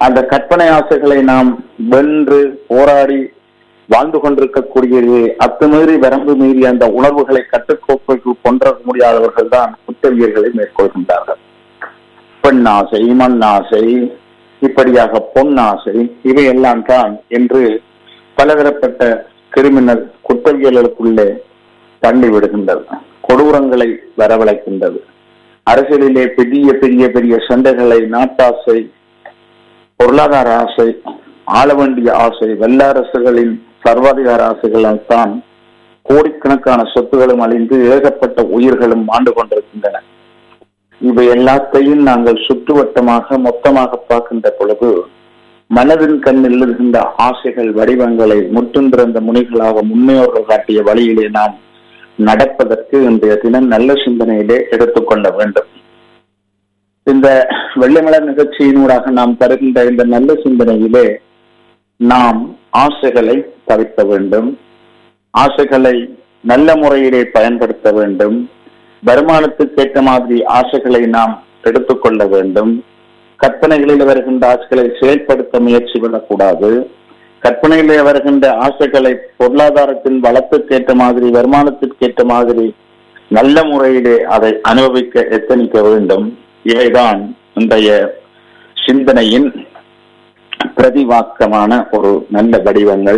அந்த கற்பனை ஆசைகளை நாம் வென்று போராடி வாழ்ந்து கொண்டிருக்கக்கூடிய அத்துமீறி வரம்பு மீறி அந்த உணர்வுகளை கட்டுக்கோப்பைக்குள் கொண்டு வர முடியாதவர்கள் தான் குற்றவியல்களை மேற்கொள்கின்றார்கள் பெண் ஆசை மண் ஆசை இப்படியாக பொன் ஆசை இவையெல்லாம் தான் என்று பலதரப்பட்ட கிரிமினல் குற்றவியல்களுக்குள்ளே தள்ளி விடுகின்றது கொடூரங்களை வரவழைக்கின்றது அரசியலிலே பெரிய பெரிய பெரிய சண்டைகளை நாட்டாசை பொருளாதார ஆசை ஆள வேண்டிய ஆசை வல்லரசுகளின் சர்வாதிகார ஆசைகளால் தான் கோடிக்கணக்கான சொத்துகளும் அழிந்து ஏகப்பட்ட உயிர்களும் ஆண்டு கொண்டிருக்கின்றன இவை எல்லாத்தையும் நாங்கள் சுற்றுவட்டமாக மொத்தமாக பார்க்கின்ற பொழுது மனதின் கண்ணில் இருக்கின்ற ஆசைகள் வடிவங்களை முற்றும் திறந்த முனிகளாக முன்னோர்கள் காட்டிய வழியிலே நாம் நடப்பதற்கு இன்றைய தினம் நல்ல சிந்தனையிலே எடுத்துக்கொள்ள வேண்டும் இந்த வெள்ளிமலர் நிகழ்ச்சியினூடாக நாம் தருகின்ற இந்த நல்ல சிந்தனையிலே நாம் ஆசைகளை தவிர்க்க வேண்டும் ஆசைகளை நல்ல முறையிலே பயன்படுத்த வேண்டும் வருமானத்துக்கு ஏற்ற மாதிரி ஆசைகளை நாம் எடுத்துக்கொள்ள வேண்டும் கற்பனைகளில் வருகின்ற ஆசைகளை செயல்படுத்த முயற்சி விடக்கூடாது கற்பனையிலே வருகின்ற ஆசைகளை பொருளாதாரத்தின் வளத்துக்கேற்ற மாதிரி வருமானத்திற்கேற்ற மாதிரி நல்ல முறையிலே அதை அனுபவிக்க எத்தனிக்க வேண்டும் இவைதான் இன்றைய சிந்தனையின் பிரதிவாக்கமான ஒரு நல்ல வடிவங்கள்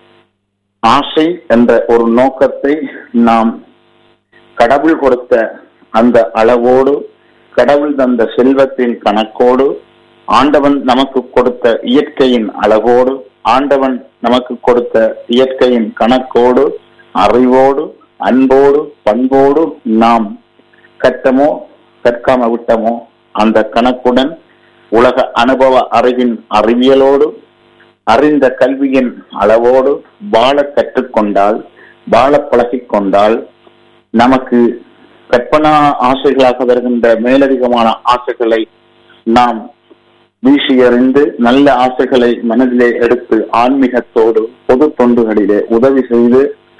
ஆசை என்ற ஒரு நோக்கத்தை நாம் கடவுள் கொடுத்த அந்த அளவோடு கடவுள் தந்த செல்வத்தின் கணக்கோடு ஆண்டவன் நமக்கு கொடுத்த இயற்கையின் அளவோடு ஆண்டவன் நமக்கு கொடுத்த இயற்கையின் கணக்கோடு அறிவோடு அன்போடு பண்போடு நாம் கற்றமோ கற்காம விட்டமோ அந்த கணக்குடன் உலக அனுபவ அறிவின் அறிவியலோடு அறிந்த கல்வியின் அளவோடு வாழ கற்றுக்கொண்டால் வாழ பழகிக் கொண்டால் நமக்கு கற்பனா ஆசைகளாக வருகின்ற மேலதிகமான ஆசைகளை நாம் வீசி எறிந்து நல்ல ஆசைகளை மனதிலே எடுத்து ஆன்மீகத்தோடு பொது தொண்டுகளிலே உதவி செய்து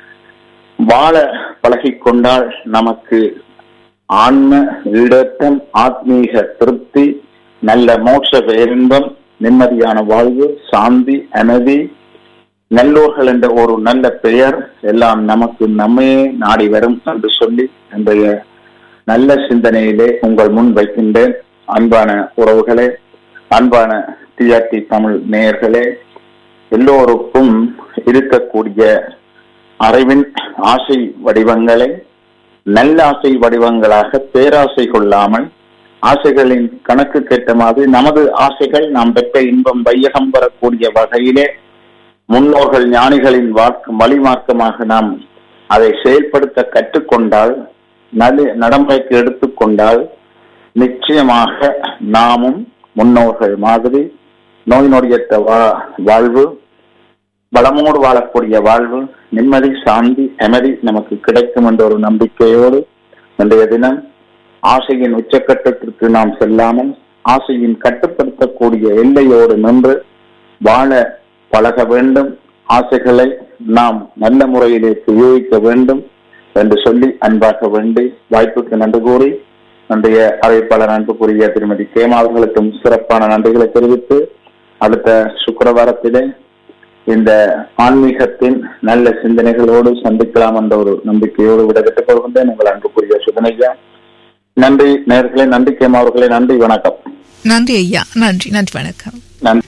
வாழ பழகிக் கொண்டால் நமக்கு ஆன்ம ஈடேற்றம் ஆத்மீக திருப்தி நல்ல மோட்ச பேரின்பம் நிம்மதியான வாழ்வு சாந்தி அமைதி நல்லோர்கள் என்ற ஒரு நல்ல பெயர் எல்லாம் நமக்கு நம்மையே நாடி வரும் என்று சொல்லி இன்றைய நல்ல சிந்தனையிலே உங்கள் முன் வைக்கின்றேன் அன்பான உறவுகளே அன்பான டிஆர்டி தமிழ் நேயர்களே எல்லோருக்கும் இருக்கக்கூடிய அறிவின் ஆசை வடிவங்களை நல்ல ஆசை வடிவங்களாக பேராசை கொள்ளாமல் ஆசைகளின் கணக்கு கேட்ட மாதிரி நமது ஆசைகள் நாம் பெற்ற இன்பம் வையகம் பெறக்கூடிய வகையிலே முன்னோர்கள் ஞானிகளின் வாக்கு வழிமார்க்கமாக நாம் அதை செயல்படுத்த கற்றுக்கொண்டால் நடு நடைமுறைக்கு எடுத்துக்கொண்டால் நிச்சயமாக நாமும் முன்னோர்கள் மாதிரி நோய் நொடியற்ற வா வாழ்வு பலமோடு வாழக்கூடிய வாழ்வு நிம்மதி சாந்தி அமைதி நமக்கு கிடைக்கும் என்ற ஒரு நம்பிக்கையோடு இன்றைய தினம் ஆசையின் உச்சக்கட்டத்திற்கு நாம் செல்லாமல் ஆசையின் கட்டுப்படுத்தக்கூடிய எல்லையோடு நின்று வாழ பழக வேண்டும் ஆசைகளை நாம் நல்ல முறையிலே உபயோகிக்க வேண்டும் என்று சொல்லி அன்பாக வேண்டி வாய்ப்புக்கு நன்றி கூறி நம்முடைய அறிவிப்பாளர் அன்புக்குரிய திருமதி கேமா அவர்களுக்கும் சிறப்பான நன்றிகளை தெரிவித்து அடுத்த சுக்கிரவாரத்திலே இந்த ஆன்மீகத்தின் நல்ல சிந்தனைகளோடு சந்திக்கலாம் என்ற ஒரு நம்பிக்கையோடு விடைபெற்றுக் கொள்கின்றேன் உங்கள் அன்புக்குரிய சுதனையா நன்றி நேர்களே நன்றி கேமா அவர்களே நன்றி வணக்கம் நன்றி ஐயா நன்றி நன்றி வணக்கம் நன்றி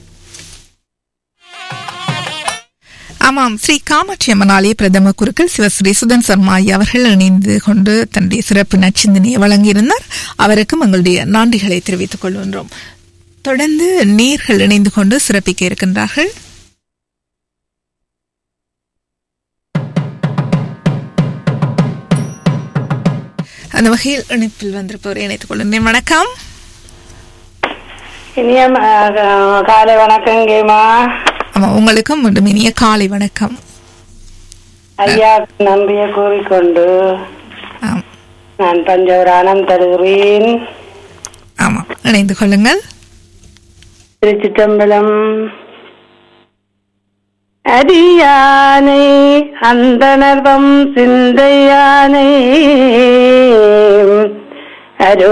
ஆமாம் ஸ்ரீ காமாட்சி அம்மன் ஆலய பிரதம குருக்கள் சிவஸ்ரீ சுதன் சர்மா ஐயா அவர்கள் இணைந்து கொண்டு தன்னுடைய சிறப்பு நச்சிந்தனையை வழங்கியிருந்தார் அவருக்கும் எங்களுடைய நன்றிகளை தெரிவித்துக் கொள்கின்றோம் தொடர்ந்து நேர்கள் இணைந்து கொண்டு சிறப்பிக்க இருக்கின்றார்கள் அந்த வகையில் இணைப்பில் வந்திருப்பவரை இணைத்துக் கொள்கின்றேன் வணக்கம் இனிய ம- காலை வணக்கங்கேம்மா ஆமா உங்களுக்கும் மீண்டும் இனிய காலை வணக்கம் ஐயா நன்றியை கூறிக்கொண்டு ஆம் நான் பஞ்சவராணம் தருகிறேன் ஆமா இணைந்து கொள்ளுங்கள் திருச்சிட்டம்பலம் அடியானை அந்தனர்வம் சிந்தையானை அரு